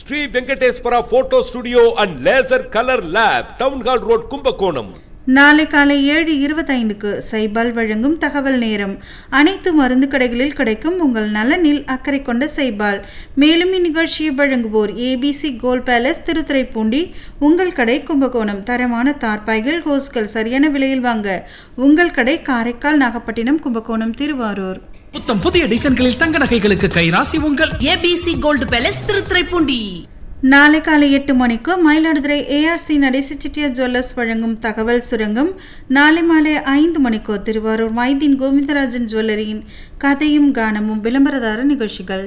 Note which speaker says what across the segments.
Speaker 1: Sri Venkateswara photo studio and laser colour lab town hall road Kumbakonam
Speaker 2: நாளை காலை ஏழு இருபத்தைந்துக்கு சைபால் வழங்கும் தகவல் நேரம் அனைத்து மருந்து கடைகளில் கிடைக்கும் உங்கள் நலனில் அக்கறை கொண்ட சைபால் மேலும் இந்நிகழ்ச்சியை வழங்குவோர் ஏபிசி கோல்ட் பேலஸ் திருத்துறைப்பூண்டி உங்கள் கடை கும்பகோணம் தரமான தார்பாய்கள் ஹோஸ்கள் சரியான விலையில் வாங்க உங்கள் கடை காரைக்கால் நாகப்பட்டினம் கும்பகோணம் திருவாரூர்
Speaker 3: புத்தம் புதிய டிசைன்களில் தங்க நகைகளுக்கு கைராசி உங்கள்
Speaker 4: ஏபிசி கோல்டு பேலஸ் திருத்துறைப்பூண்டி
Speaker 2: நாளை காலை எட்டு மணிக்கு மயிலாடுதுறை ஏஆர்சி நடேசி செட்டியார் ஜுவல்லர்ஸ் வழங்கும் தகவல் சுரங்கம் நாளை மாலை ஐந்து மணிக்கு திருவாரூர் மைதீன் கோவிந்தராஜன் ஜுவல்லரியின் கதையும் கானமும் விளம்பரதார நிகழ்ச்சிகள்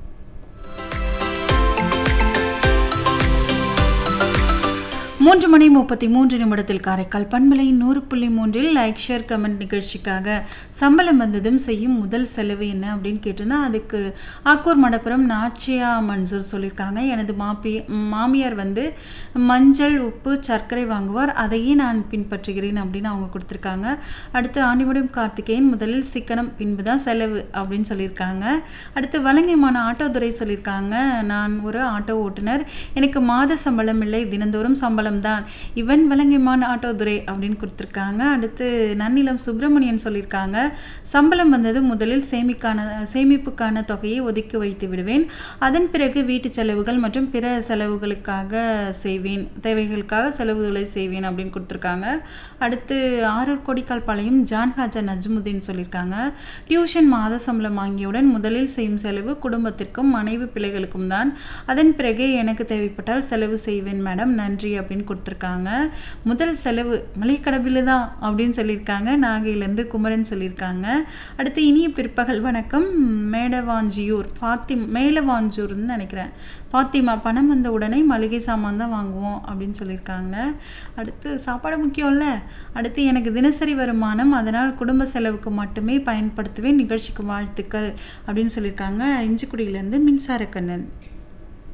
Speaker 2: மூன்று மணி முப்பத்தி மூன்று நிமிடத்தில் காரைக்கால் பண்பலை நூறு புள்ளி மூன்றில் லைக் ஷேர் கமெண்ட் நிகழ்ச்சிக்காக சம்பளம் வந்ததும் செய்யும் முதல் செலவு என்ன அப்படின்னு கேட்டிருந்தா அதுக்கு ஆக்கூர் மடப்புரம் நாச்சியா மன்சூர் சொல்லியிருக்காங்க எனது மாப்பி மாமியார் வந்து மஞ்சள் உப்பு சர்க்கரை வாங்குவார் அதையே நான் பின்பற்றுகிறேன் அப்படின்னு அவங்க கொடுத்துருக்காங்க அடுத்து ஆண்டிமடம் கார்த்திகேயன் முதலில் சிக்கனம் பின்பு தான் செலவு அப்படின்னு சொல்லியிருக்காங்க அடுத்து வலங்கைமான ஆட்டோதுறை சொல்லியிருக்காங்க நான் ஒரு ஆட்டோ ஓட்டுநர் எனக்கு மாத சம்பளம் இல்லை தினந்தோறும் சம்பளம் தான் இவன் வலங்கைமான் ஆட்டோதுரை அப்படின்னு கொடுத்துருக்காங்க அடுத்து நன்னிலம் சுப்பிரமணியன் சொல்லியிருக்காங்க சம்பளம் வந்தது முதலில் சேமிக்கான சேமிப்புக்கான தொகையை ஒதுக்கி வைத்து விடுவேன் அதன் பிறகு வீட்டு செலவுகள் மற்றும் பிற செலவுகளுக்காக செய்வேன் தேவைகளுக்காக செலவுகளை செய்வேன் அப்படின்னு கொடுத்துருக்காங்க அடுத்து ஆரூர் கொடிக்கால் பாளையம் ஜான்ஹாஜா நஜ்முதீன் சொல்லியிருக்காங்க டியூஷன் மாத சம்பளம் வாங்கியவுடன் முதலில் செய்யும் செலவு குடும்பத்திற்கும் மனைவி பிள்ளைகளுக்கும் தான் அதன் பிறகு எனக்கு தேவைப்பட்டால் செலவு செய்வேன் மேடம் நன்றி அப்படின்னு கொடுத்துருக்காங்க முதல் செலவு மளிகைக்கடை தான் அப்படின்னு சொல்லியிருக்காங்க நாகையிலேருந்து குமரன் சொல்லியிருக்காங்க அடுத்து இனிய பிற்பகல் வணக்கம் மேடவாஞ்சியூர் ஃபாத்திம் மேலவாஞ்சூர்னு நினைக்கிறேன் ஃபாத்திமா பணம் வந்த உடனே மளிகை சாமான் தான் வாங்குவோம் அப்படின்னு சொல்லியிருக்காங்க அடுத்து சாப்பாடு முக்கியம்ல அடுத்து எனக்கு தினசரி வருமானம் அதனால் குடும்ப செலவுக்கு மட்டுமே பயன்படுத்துவேன் நிகழ்ச்சிக்கு வாழ்த்துக்கள் அப்படின்னு சொல்லியிருக்காங்க இஞ்சிக்குடியிலேருந்து மின்சார கண்ணன்